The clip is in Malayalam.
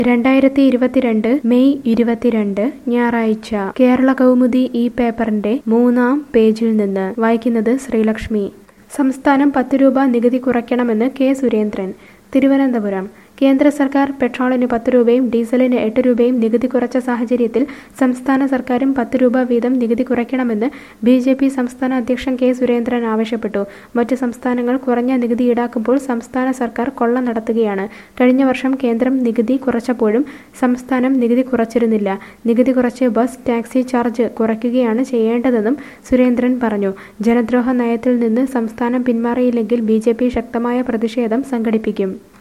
രണ്ടായിരത്തി ഇരുപത്തിരണ്ട് മെയ് ഇരുപത്തിരണ്ട് ഞായറാഴ്ച കേരള കൗമുദി ഈ പേപ്പറിന്റെ മൂന്നാം പേജിൽ നിന്ന് വായിക്കുന്നത് ശ്രീലക്ഷ്മി സംസ്ഥാനം പത്ത് രൂപ നികുതി കുറയ്ക്കണമെന്ന് കെ സുരേന്ദ്രൻ തിരുവനന്തപുരം കേന്ദ്ര സർക്കാർ പെട്രോളിന് പത്ത് രൂപയും ഡീസലിന് എട്ട് രൂപയും നികുതി കുറച്ച സാഹചര്യത്തിൽ സംസ്ഥാന സർക്കാരും പത്ത് രൂപ വീതം നികുതി കുറയ്ക്കണമെന്ന് ബി ജെ പി സംസ്ഥാന അധ്യക്ഷൻ കെ സുരേന്ദ്രൻ ആവശ്യപ്പെട്ടു മറ്റ് സംസ്ഥാനങ്ങൾ കുറഞ്ഞ നികുതി ഈടാക്കുമ്പോൾ സംസ്ഥാന സർക്കാർ കൊള്ള നടത്തുകയാണ് കഴിഞ്ഞ വർഷം കേന്ദ്രം നികുതി കുറച്ചപ്പോഴും സംസ്ഥാനം നികുതി കുറച്ചിരുന്നില്ല നികുതി കുറച്ച് ബസ് ടാക്സി ചാർജ് കുറയ്ക്കുകയാണ് ചെയ്യേണ്ടതെന്നും സുരേന്ദ്രൻ പറഞ്ഞു ജനദ്രോഹ നയത്തിൽ നിന്ന് സംസ്ഥാനം പിന്മാറിയില്ലെങ്കിൽ ബി ശക്തമായ പ്രതിഷേധം സംഘടിപ്പിക്കും